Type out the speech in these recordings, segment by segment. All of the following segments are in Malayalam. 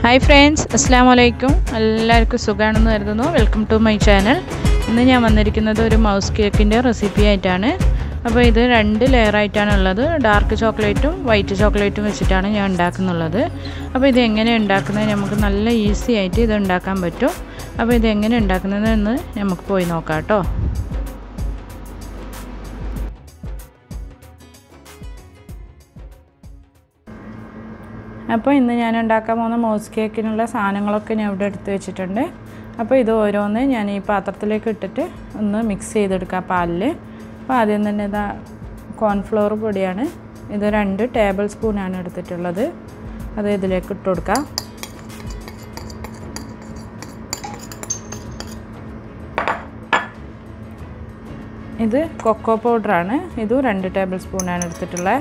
ഹായ് ഫ്രണ്ട്സ് അസ്സാം വലൈക്കും എല്ലാവർക്കും സുഖമാണെന്ന് കരുതുന്നു വെൽക്കം ടു മൈ ചാനൽ ഇന്ന് ഞാൻ വന്നിരിക്കുന്നത് ഒരു മൗസ് കേക്കിൻ്റെ റെസിപ്പി ആയിട്ടാണ് അപ്പോൾ ഇത് രണ്ട് ലെയർ ആയിട്ടാണ് ഉള്ളത് ഡാർക്ക് ചോക്ലേറ്റും വൈറ്റ് ചോക്ലേറ്റും വെച്ചിട്ടാണ് ഞാൻ ഉണ്ടാക്കുന്നുള്ളത് അപ്പോൾ ഇത് എങ്ങനെ ഉണ്ടാക്കുന്നത് നമുക്ക് നല്ല ഈസി ആയിട്ട് ഇത് ഉണ്ടാക്കാൻ പറ്റും അപ്പോൾ ഇത് എങ്ങനെ ഉണ്ടാക്കുന്നതെന്ന് നമുക്ക് പോയി നോക്കാം കേട്ടോ അപ്പോൾ ഇന്ന് ഞാൻ ഉണ്ടാക്കാൻ പോകുന്ന മോസ് കേക്കിനുള്ള സാധനങ്ങളൊക്കെ ഞാൻ ഇവിടെ എടുത്ത് വെച്ചിട്ടുണ്ട് അപ്പോൾ ഇത് ഓരോന്ന് ഞാൻ ഈ പാത്രത്തിലേക്ക് ഇട്ടിട്ട് ഒന്ന് മിക്സ് ചെയ്തെടുക്കാം പാലിൽ അപ്പോൾ ആദ്യം തന്നെ ഇതാ കോൺഫ്ലോർ പൊടിയാണ് ഇത് രണ്ട് ടേബിൾ സ്പൂണാണ് എടുത്തിട്ടുള്ളത് അത് ഇതിലേക്ക് ഇട്ട് കൊടുക്കാം ഇത് കൊക്കോ പൗഡറാണ് ഇതും രണ്ട് ടേബിൾ സ്പൂണാണ് എടുത്തിട്ടുള്ളത്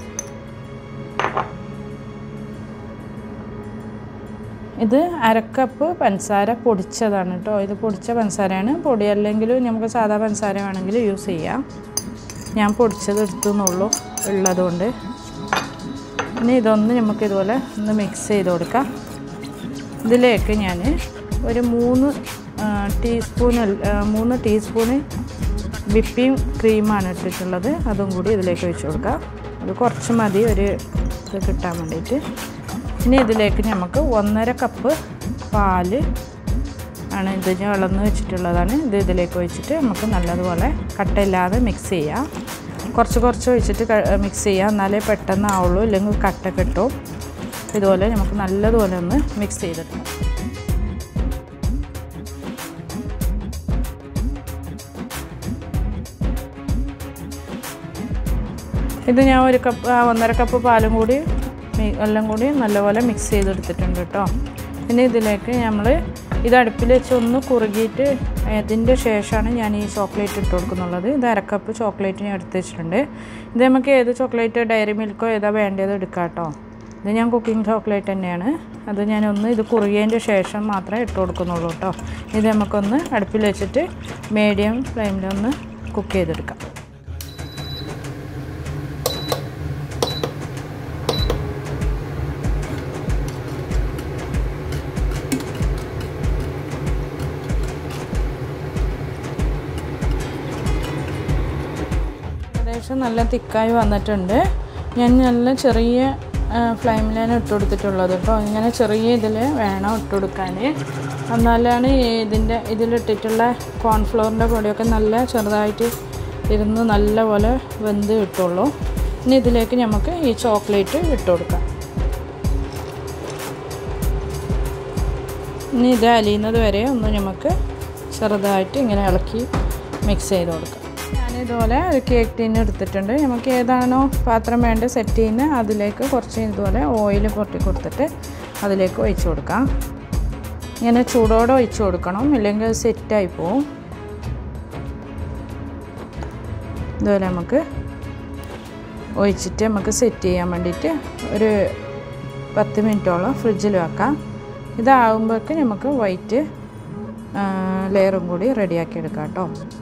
ഇത് അരക്കപ്പ് പഞ്ചസാര പൊടിച്ചതാണ് കേട്ടോ ഇത് പൊടിച്ച പഞ്ചസാരയാണ് പൊടി അല്ലെങ്കിലും നമുക്ക് സാധാ പഞ്ചസാര വേണമെങ്കിൽ യൂസ് ചെയ്യാം ഞാൻ പൊടിച്ചത് എടുത്തുന്നുള്ളൂ ഉള്ളതുകൊണ്ട് ഇനി ഇതൊന്ന് നമുക്ക് ഇതുപോലെ ഒന്ന് മിക്സ് ചെയ്ത് കൊടുക്കാം ഇതിലേക്ക് ഞാൻ ഒരു മൂന്ന് ടീസ്പൂൺ മൂന്ന് ടീസ്പൂണ് വിപ്പിംഗ് ക്രീമാണ് ഇട്ടിട്ടുള്ളത് അതും കൂടി ഇതിലേക്ക് ഒഴിച്ച് കൊടുക്കാം അത് കുറച്ച് മതി ഒരു ഇത് കിട്ടാൻ വേണ്ടിയിട്ട് ഇനി ഇതിലേക്ക് നമുക്ക് ഒന്നര കപ്പ് പാല് ആണ് ഇത് ഞാൻ ഇളന്ന് വെച്ചിട്ടുള്ളതാണ് ഇത് ഇതിലേക്ക് ഒഴിച്ചിട്ട് നമുക്ക് നല്ലതുപോലെ കട്ടയില്ലാതെ മിക്സ് ചെയ്യാം കുറച്ച് കുറച്ച് ഒഴിച്ചിട്ട് മിക്സ് ചെയ്യാം എന്നാലേ പെട്ടെന്ന് ആവുള്ളൂ ഇല്ലെങ്കിൽ കട്ട കിട്ടും ഇതുപോലെ നമുക്ക് നല്ലതുപോലെ ഒന്ന് മിക്സ് ചെയ്തെടുക്കാം ഇത് ഞാൻ ഒരു കപ്പ് ഒന്നര കപ്പ് പാലും കൂടി എല്ലാം കൂടി നല്ലപോലെ മിക്സ് ചെയ്തെടുത്തിട്ടുണ്ട് കേട്ടോ പിന്നെ ഇതിലേക്ക് നമ്മൾ ഇത് അടുപ്പിൽ വെച്ച് ഒന്ന് കുറുകിയിട്ട് അതിൻ്റെ ശേഷമാണ് ഞാൻ ഈ ചോക്ലേറ്റ് ഇട്ട് കൊടുക്കുന്നുള്ളത് ഇത് അരക്കപ്പ് ചോക്ലേറ്റ് ഞാൻ എടുത്ത് വെച്ചിട്ടുണ്ട് ഇത് നമുക്ക് ഏത് ചോക്ലേറ്റ് ഡയറി മിൽക്കോ ഏതാ വേണ്ടത് എടുക്കാം കേട്ടോ ഇത് ഞാൻ കുക്കിംഗ് ചോക്ലേറ്റ് തന്നെയാണ് അത് ഞാനൊന്ന് ഇത് കുറുകിയതിൻ്റെ ശേഷം മാത്രമേ ഇട്ട് കൊടുക്കുന്നുള്ളൂ കേട്ടോ ഇത് നമുക്കൊന്ന് അടുപ്പിൽ വെച്ചിട്ട് മീഡിയം ഫ്ലെയിമിലൊന്ന് കുക്ക് ചെയ്തെടുക്കാം ഏകദേശം നല്ല തിക്കായി വന്നിട്ടുണ്ട് ഞാൻ നല്ല ചെറിയ ഫ്ലെയിമിലാണ് ഇട്ട് കൊടുത്തിട്ടുള്ളത് കേട്ടോ ഇങ്ങനെ ചെറിയ ഇതിൽ വേണം ഇട്ട് കൊടുക്കാൻ എന്നാലാണ് ഇതിൻ്റെ ഇതിലിട്ടിട്ടുള്ള കോൺഫ്ലോറിൻ്റെ പൊടിയൊക്കെ നല്ല ചെറുതായിട്ട് ഇരുന്ന് നല്ലപോലെ വെന്ത് കിട്ടുള്ളൂ ഇനി ഇതിലേക്ക് നമുക്ക് ഈ ചോക്ലേറ്റ് ഇട്ട് കൊടുക്കാം ഇനി ഇത് അലിയുന്നത് വരെ ഒന്ന് നമുക്ക് ചെറുതായിട്ട് ഇങ്ങനെ ഇളക്കി മിക്സ് ചെയ്ത് കൊടുക്കാം ഞാനിതുപോലെ ഒരു കേക്ക് ടീന് എടുത്തിട്ടുണ്ട് നമുക്ക് ഏതാണോ പാത്രം വേണ്ട സെറ്റ് ചെയ്യുന്ന അതിലേക്ക് കുറച്ച് ഇതുപോലെ ഓയിൽ പൊട്ടി കൊടുത്തിട്ട് അതിലേക്ക് ഒഴിച്ച് കൊടുക്കാം ഇങ്ങനെ ചൂടോടെ ഒഴിച്ച് കൊടുക്കണം ഇല്ലെങ്കിൽ അത് സെറ്റായി പോവും ഇതുപോലെ നമുക്ക് ഒഴിച്ചിട്ട് നമുക്ക് സെറ്റ് ചെയ്യാൻ വേണ്ടിയിട്ട് ഒരു പത്ത് മിനിറ്റോളം ഫ്രിഡ്ജിൽ വെക്കാം ഇതാകുമ്പോഴേക്ക് നമുക്ക് വൈറ്റ് ലെയറും കൂടി റെഡിയാക്കി എടുക്കാം കേട്ടോ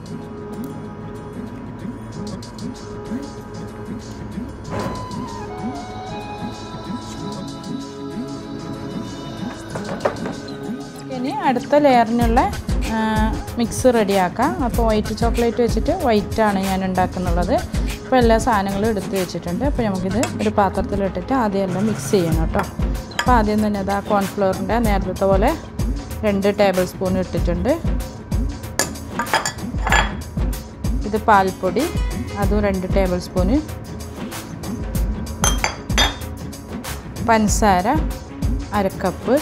ഇനി അടുത്ത ലെയറിനുള്ള മിക്സ് റെഡിയാക്കാം അപ്പോൾ വൈറ്റ് ചോക്ലേറ്റ് വെച്ചിട്ട് വൈറ്റാണ് ഞാൻ ഉണ്ടാക്കുന്നുള്ളത് അപ്പോൾ എല്ലാ സാധനങ്ങളും എടുത്ത് വെച്ചിട്ടുണ്ട് അപ്പോൾ നമുക്കിത് ഒരു പാത്രത്തിലിട്ടിട്ട് ആദ്യം എല്ലാം മിക്സ് ചെയ്യണം കേട്ടോ അപ്പോൾ ആദ്യം തന്നെ അത് ആ കോൺഫ്ലവറിൻ്റെ നേരത്തെ പോലെ രണ്ട് ടേബിൾ സ്പൂൺ ഇട്ടിട്ടുണ്ട് ഇത് പാൽപ്പൊടി അതും രണ്ട് ടേബിൾ സ്പൂണ് പഞ്ചസാര അരക്കപ്പ്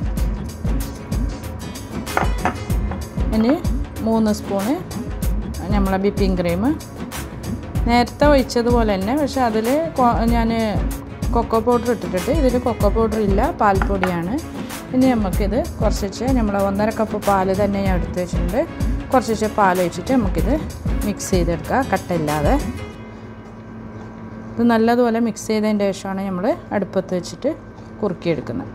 ഇനി മൂന്ന് സ്പൂണ് നമ്മളെ വിപ്പിംഗ് ക്രീം നേരത്തെ ഒഴിച്ചതുപോലെ തന്നെ പക്ഷെ അതിൽ ഞാൻ കൊക്കോ പൗഡർ ഇട്ടിട്ടുണ്ട് ഇതിൽ കൊക്കോ പൗഡർ ഇല്ല പാൽപ്പൊടിയാണ് ഇനി നമുക്കിത് കുറച്ച് നമ്മൾ ഒന്നര കപ്പ് പാല് തന്നെ ഞാൻ എടുത്ത് വെച്ചിട്ടുണ്ട് കുറച്ച് പാൽ ഒഴിച്ചിട്ട് നമുക്കിത് മിക്സ് ചെയ്തെടുക്കുക കട്ടയില്ലാതെ ഇത് നല്ലതുപോലെ മിക്സ് ചെയ്തതിൻ്റെ ശേഷമാണ് നമ്മൾ അടുപ്പത്ത് വെച്ചിട്ട് കുറുക്കിയെടുക്കുന്നത്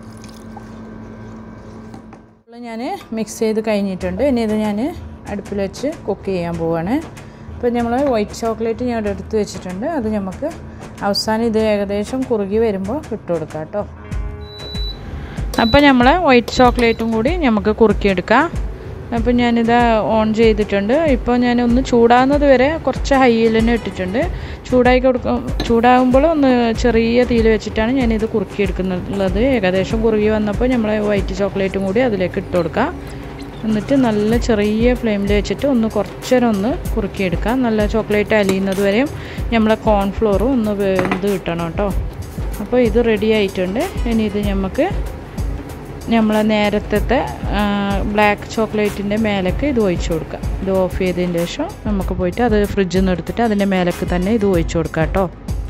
ഞാൻ മിക്സ് ചെയ്ത് കഴിഞ്ഞിട്ടുണ്ട് ഇനി ഇത് ഞാൻ അടുപ്പിൽ വെച്ച് കുക്ക് ചെയ്യാൻ പോവാണ് അപ്പോൾ നമ്മൾ വൈറ്റ് ചോക്ലേറ്റ് ഞാൻ ഇവിടെ എടുത്ത് വെച്ചിട്ടുണ്ട് അത് നമുക്ക് അവസാനം ഇത് ഏകദേശം കുറുകി വരുമ്പോൾ ഇട്ട് കൊടുക്കാം കേട്ടോ അപ്പോൾ നമ്മൾ വൈറ്റ് ചോക്ലേറ്റും കൂടി നമുക്ക് കുറുക്കിയെടുക്കാം അപ്പോൾ ഞാനിത് ഓൺ ചെയ്തിട്ടുണ്ട് ഇപ്പോൾ ഞാൻ ഒന്ന് ചൂടാകുന്നത് വരെ കുറച്ച് ഹൈയിൽ തന്നെ ഇട്ടിട്ടുണ്ട് ചൂടായി കൊടുക്കും ചൂടാകുമ്പോൾ ഒന്ന് ചെറിയ തീയിൽ വെച്ചിട്ടാണ് ഞാനിത് കുറുക്കിയെടുക്കുന്നുള്ളത് ഏകദേശം കുറുകി വന്നപ്പോൾ നമ്മൾ വൈറ്റ് ചോക്ലേറ്റും കൂടി അതിലേക്ക് ഇട്ട് കൊടുക്കാം എന്നിട്ട് നല്ല ചെറിയ ഫ്ലെയിമിൽ വെച്ചിട്ട് ഒന്ന് കുറച്ചേരം ഒന്ന് കുറുക്കിയെടുക്കാം നല്ല ചോക്ലേറ്റ് അലിയുന്നത് വരെയും നമ്മളെ കോൺഫ്ലോറും ഒന്ന് വെന്ത് കിട്ടണം കേട്ടോ അപ്പോൾ ഇത് റെഡി ആയിട്ടുണ്ട് ഇനി ഇത് നമുക്ക് നമ്മൾ നേരത്തെ ബ്ലാക്ക് ചോക്ലേറ്റിൻ്റെ മേലേക്ക് ഇത് ഒഴിച്ചു കൊടുക്കാം ഇത് ഓഫ് ചെയ്തതിന് ശേഷം നമുക്ക് പോയിട്ട് അത് ഫ്രിഡ്ജിൽ നിന്ന് എടുത്തിട്ട് അതിൻ്റെ മേലേക്ക് തന്നെ ഇത് ഒഴിച്ചു കൊടുക്കാം കേട്ടോ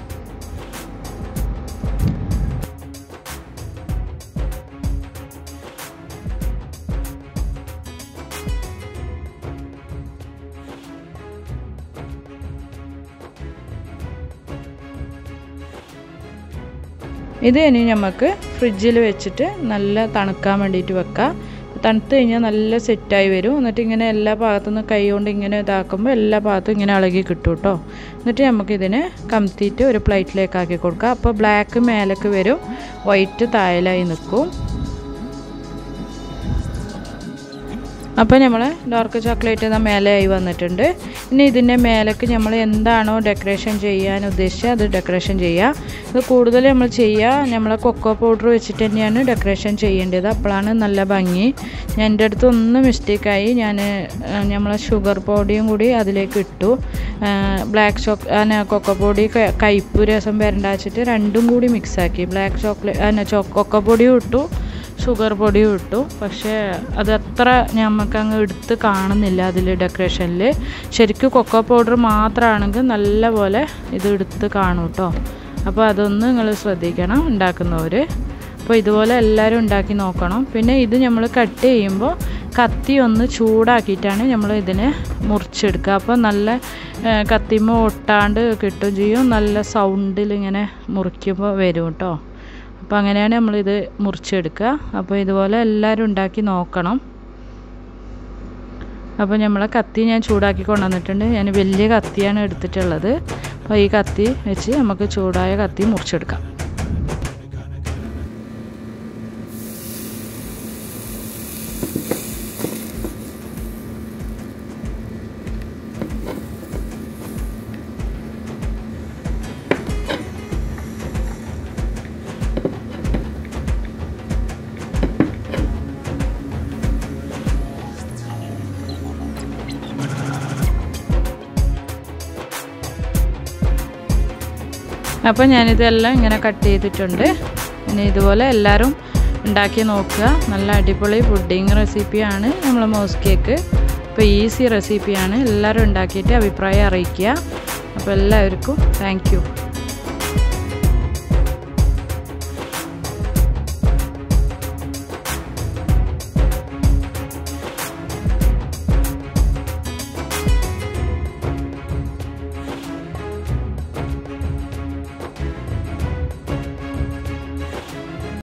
ഇത് ഇനി നമുക്ക് ഫ്രിഡ്ജിൽ വെച്ചിട്ട് നല്ല തണുക്കാൻ വേണ്ടിയിട്ട് വെക്കാം തണുത്ത് കഴിഞ്ഞാൽ നല്ല സെറ്റായി വരും എന്നിട്ട് ഇങ്ങനെ എല്ലാ ഭാഗത്തു നിന്ന് കൈ കൊണ്ട് ഇങ്ങനെ ഇതാക്കുമ്പോൾ എല്ലാ ഭാഗത്തും ഇങ്ങനെ ഇളകി കിട്ടും കേട്ടോ എന്നിട്ട് നമുക്കിതിനെ കമത്തിയിട്ട് ഒരു പ്ലേറ്റിലേക്ക് ആക്കി കൊടുക്കാം അപ്പോൾ ബ്ലാക്ക് മേലേക്ക് വരും വൈറ്റ് തായലായി നിൽക്കും അപ്പോൾ നമ്മൾ ഡാർക്ക് ചോക്ലേറ്റ് ഇതാ മേലെയായി വന്നിട്ടുണ്ട് ഇനി ഇതിൻ്റെ മേലേക്ക് നമ്മൾ എന്താണോ ഡെക്കറേഷൻ ചെയ്യാൻ ഉദ്ദേശിച്ചത് അത് ഡെക്കറേഷൻ ചെയ്യുക ഇത് കൂടുതൽ നമ്മൾ ചെയ്യുക നമ്മൾ കൊക്കോ പൗഡർ വെച്ചിട്ട് തന്നെയാണ് ഡെക്കറേഷൻ ചെയ്യേണ്ടത് അപ്പോഴാണ് നല്ല ഭംഗി ഞാൻ എൻ്റെ അടുത്ത് ഒന്ന് മിസ്റ്റേക്കായി ഞാൻ നമ്മളെ ഷുഗർ പൊടിയും കൂടി അതിലേക്ക് ഇട്ടു ബ്ലാക്ക് ചോക്ക് കൊക്കോ പൊടി കയ്പ്പ് രസം വരണ്ട വെച്ചിട്ട് രണ്ടും കൂടി മിക്സാക്കി ബ്ലാക്ക് ചോക്ലേറ്റ് ചോ കൊക്കോ പൊടിയും ഇട്ടു ഷുഗർ പൊടിയും ഇട്ടു പക്ഷേ അത് അത്ര നമുക്ക് അങ്ങ് എടുത്ത് കാണുന്നില്ല അതിൽ ഡെക്കറേഷനിൽ ശരിക്കും കൊക്കോ പൗഡർ മാത്രമാണെങ്കിൽ നല്ല പോലെ ഇത് എടുത്ത് കാണും കേട്ടോ അപ്പോൾ അതൊന്ന് നിങ്ങൾ ശ്രദ്ധിക്കണം ഉണ്ടാക്കുന്നവർ അപ്പോൾ ഇതുപോലെ എല്ലാവരും ഉണ്ടാക്കി നോക്കണം പിന്നെ ഇത് നമ്മൾ കട്ട് ചെയ്യുമ്പോൾ കത്തി ഒന്ന് ചൂടാക്കിയിട്ടാണ് നമ്മൾ ഇതിനെ മുറിച്ചെടുക്കുക അപ്പോൾ നല്ല കത്തിമ ഒട്ടാണ്ട് കിട്ടും ചെയ്യും നല്ല സൗണ്ടിൽ ഇങ്ങനെ മുറിക്കുമ്പോൾ വരും കേട്ടോ അപ്പോൾ അങ്ങനെയാണ് നമ്മളിത് മുറിച്ചെടുക്കുക അപ്പോൾ ഇതുപോലെ എല്ലാവരും ഉണ്ടാക്കി നോക്കണം അപ്പോൾ നമ്മളെ കത്തി ഞാൻ ചൂടാക്കി കൊണ്ടുവന്നിട്ടുണ്ട് ഞാൻ വലിയ കത്തിയാണ് എടുത്തിട്ടുള്ളത് അപ്പോൾ ഈ കത്തി വെച്ച് നമുക്ക് ചൂടായ കത്തി മുറിച്ചെടുക്കാം അപ്പോൾ ഞാനിതെല്ലാം ഇങ്ങനെ കട്ട് ചെയ്തിട്ടുണ്ട് ഇനി ഇതുപോലെ എല്ലാവരും ഉണ്ടാക്കി നോക്കുക നല്ല അടിപൊളി പുഡിങ് റെസിപ്പിയാണ് നമ്മളെ മോസ് കേക്ക് അപ്പോൾ ഈസി റെസിപ്പിയാണ് എല്ലാവരും ഉണ്ടാക്കിയിട്ട് അഭിപ്രായം അറിയിക്കുക അപ്പോൾ എല്ലാവർക്കും താങ്ക്